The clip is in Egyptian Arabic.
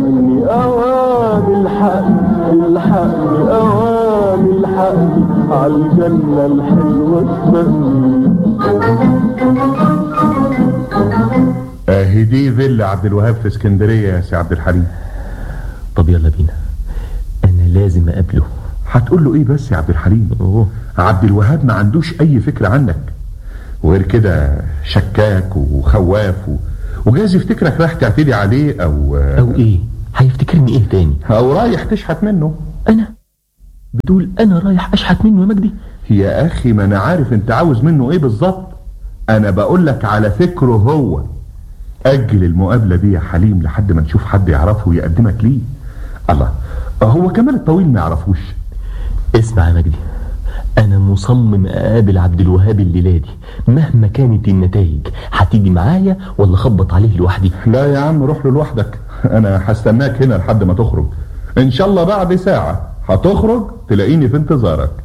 الحقني اوام الحقني الحقني اوام الحقني عالجنة الحلوة تسمي اهي دي فيلا عبد الوهاب في اسكندريه يا سي عبد الحليم طب يلا بينا انا لازم اقابله هتقول له ايه بس يا عبد الحليم اوه عبد الوهاب ما عندوش اي فكره عنك وغير كده شكاك وخواف و... وجايز يفتكرك رايح تعتدي عليه او او ايه هيفتكرني ايه تاني او رايح تشحت منه انا بتقول انا رايح اشحت منه يا مجدي يا اخي ما انا عارف انت عاوز منه ايه بالظبط انا بقول لك على فكره هو اجل المقابله دي يا حليم لحد ما نشوف حد يعرفه ويقدمك ليه الله هو كمال الطويل ما يعرفوش اسمع يا مجدي انا مصمم اقابل عبد الوهاب الليله دي مهما كانت النتائج هتيجي معايا ولا اخبط عليه لوحدي لا يا عم روح له لوحدك انا هستناك هنا لحد ما تخرج ان شاء الله بعد ساعه هتخرج تلاقيني في انتظارك